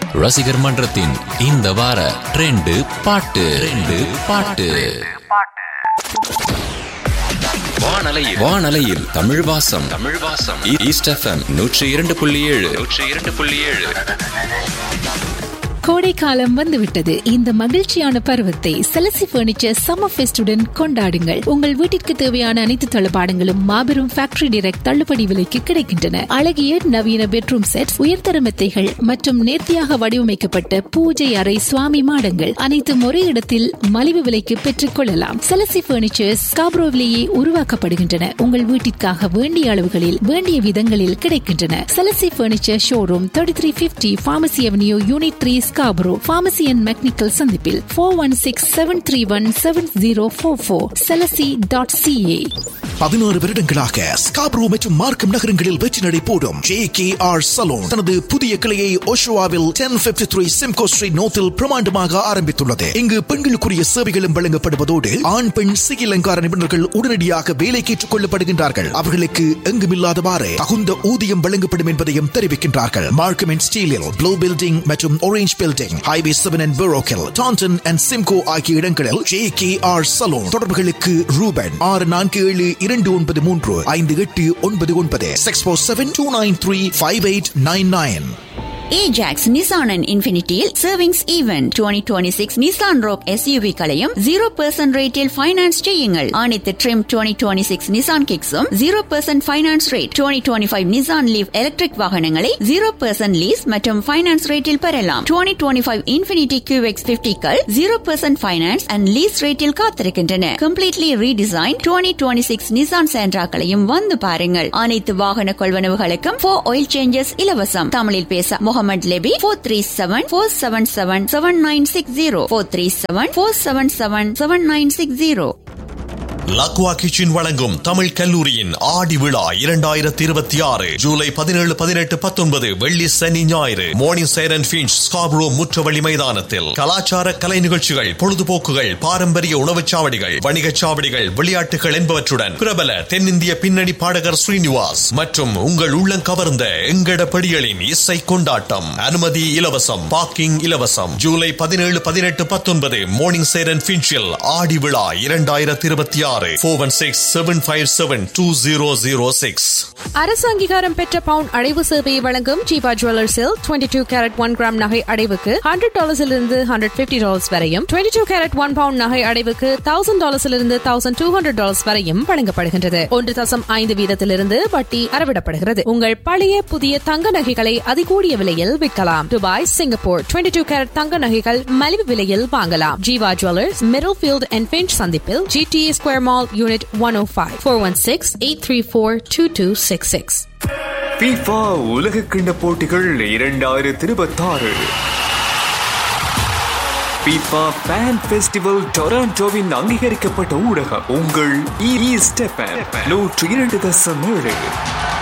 ரசிகர் மன்றத்தின் இந்த வார ட்ரெண்டு பாட்டு ட்ரெண்டு பாட்டு வானலையில் வானலையில் தமிழ் வாசம் தமிழ் வாசம் ஈஸ்ட் எஃப்எம் நூற்றி இரண்டு புள்ளி ஏழு நூற்றி இரண்டு புள்ளி ஏழு கோடை காலம் வந்துவிட்டது இந்த மகிழ்ச்சியான பருவத்தை செலசி பர்னிச்சர் சம்மர் ஃபெஸ்டுடன் கொண்டாடுங்கள் உங்கள் வீட்டிற்கு தேவையான அனைத்து தளபாடங்களும் மாபெரும் ஃபேக்டரி டைரக்ட் தள்ளுபடி விலைக்கு கிடைக்கின்றன அழகிய நவீன பெட்ரூம் செட் உயர்தர மெத்தைகள் மற்றும் நேர்த்தியாக வடிவமைக்கப்பட்ட பூஜை அறை சுவாமி மாடங்கள் அனைத்தும் ஒரே இடத்தில் மலிவு விலைக்கு பெற்றுக் கொள்ளலாம் செலசி பர்னிச்சர்ஸ் காப்ரோவிலேயே உருவாக்கப்படுகின்றன உங்கள் வீட்டிற்காக வேண்டிய அளவுகளில் வேண்டிய விதங்களில் கிடைக்கின்றன Selasi furniture showroom thirty three fifty Pharmacy Avenue unit three Scarborough Pharmacy and McNicoll சந்திப்பில் four one six seven three one seven zero four four Selasi dot CA பதினாறு வருடங்களாக ஸ்காப்ரோ மற்றும் மார்க்கம் நகரங்களில் வெற்றி நடை போடும் ஜே கே ஆர் சலூன் தனது புதிய கிளையை ஓஷோவாவில் ten fifty three Simcoe Street நோத்தில் பிரமாண்டமாக ஆரம்பித்துள்ளது இங்கு பெண்களுக்குரிய சேவைகளும் வழங்கப்படுவதோடு ஆண் பெண் சிகை அலங்கார நிபுணர்கள் உடனடியாக வேலைக்கு ஏற்றுக் கொள்ளப்படுகின்றார்கள் அவர்களுக்கு எங்குமில்லாதவாறு தகுந்த ஊதியம் வழங்கப்படும் என்பதையும் தெரிவிக்கின்றார்கள் மார்க்கம் அண்ட் ஸ்டீலில் ப்ளூ பில்டிங் மற்றும் orange building highway seven and பெரோக்கில் டான்டன் அண்ட் சிம்கோ ஆகிய இடங்களில் ஜே கே ஆர் சலூன் தொடர்புகளுக்கு ரூபன் ஆறு நான்கு ஏழு இரண்டு ஒன்பது மூன்று ஐந்து எட்டு ஒன்பது ஒன்பது six four seven two nine three five eight nine nine Ajax Nissan and இன்ஃபினிட்டியில் savings event twenty twenty six Nissan Rogue SUV களையும் ஜீரோ பர்சன்ட் ரேட்டில் ஃபைனான்ஸ் செய்யுங்கள் அனைத்து trim twenty twenty six Nissan கிக்ஸும் zero percent finance rate twenty twenty five Nissan Leaf electric வாகனங்களை zero percent lease மற்றும் finance ரேட்டில் பெறலாம் twenty twenty five Infiniti Q X பிப்டிக்கள் zero percent finance and lease ரேட்டில் காத்திருக்கின்றன completely redesign twenty twenty six Nissan சேண்ட்ராக்களையும் வந்து பாருங்கள் அனைத்து வாகன கொள்வனவுகளுக்கும் ஃபோர் ஆயில் சேஞ்சஸ் இலவசம் தமிழில் பேச Mohamed Lebbe four three seven four seven seven seven nine six zero four three seven four seven seven seven nine six zero Lakwa kitchen வழங்கும் தமிழ் கல்லூரியின் ஆடி விழா இரண்டாயிரத்தி இருபத்தி ஆறு ஜூலை பதினேழு பதினெட்டு பத்தொன்பது வெள்ளி சனி ஞாயிறு மோர்னிங் சைரன் பீன்ச் ஸ்காப்ரோ முற்றவழி மைதானத்தில் கலாச்சார கலை நிகழ்ச்சிகள் பொழுதுபோக்குகள் பாரம்பரிய உணவுச் சாவடிகள் வணிகச் சாவடிகள் விளையாட்டுகள் என்பவற்றுடன் பிரபல தென்னிந்திய பின்னணி பாடகர் ஸ்ரீனிவாஸ் மற்றும் உங்கள் உள்ளம் கவர்ந்த எங்கட படிகளின் இசை கொண்டாட்டம் அனுமதி இலவசம் பார்க்கிங் இலவசம் ஜூலை பதினேழு பதினெட்டு பத்தொன்பது மோர்னிங் சைரன் பீன்ச்சில் ஆடி விழா இரண்டாயிரத்தி இருபத்தி ஆறு four one six seven five seven two zero zero six அரசு அங்கீகாரம் பெற்ற பவுன் அடைவு சேவையை வழங்கும் ஜீவா ஜுவல்லர்ஸில் twenty two carat one gram நகை அடைவுக்கு ஹண்ட்ரட் டாலர்ஸிலிருந்து ஹண்ட்ரட் பிப்டி டாலர்ஸ் வரையும் twenty two carat one pound நகை அடைவுக்கு தௌசண்ட் டாலர்ஸிலிருந்து தௌசண்ட் டூ ஹண்ட்ரட் டாலர்ஸ் வரையும் வழங்கப்படுகின்றது ஒன்று தசம் ஐந்து வீதத்திலிருந்து வட்டி அறவிடப்படுகிறது உங்கள் பழைய புதிய தங்க நகைகளை அதிகூடிய விலையில் விற்கலாம் Dubai Singapore twenty two carat தங்க நகைகள் மலிவு விலையில் வாங்கலாம் Jeeva jewellers Middlefield and Finch சந்திப்பில் GTA Square Mall unit one O five four one six eight three four two two six six FIFA உலக கிண்ண போட்டிகள் இரண்டாயிரத்தி இருபத்தாறு FIFA ஃபேன் ஃபெஸ்டிவல் டொராண்டோவின் அங்கீகரிக்கப்பட்ட ஊடகம் உங்கள் ஈஸ்ட் நூற்றி இரண்டு தசம் ஏழு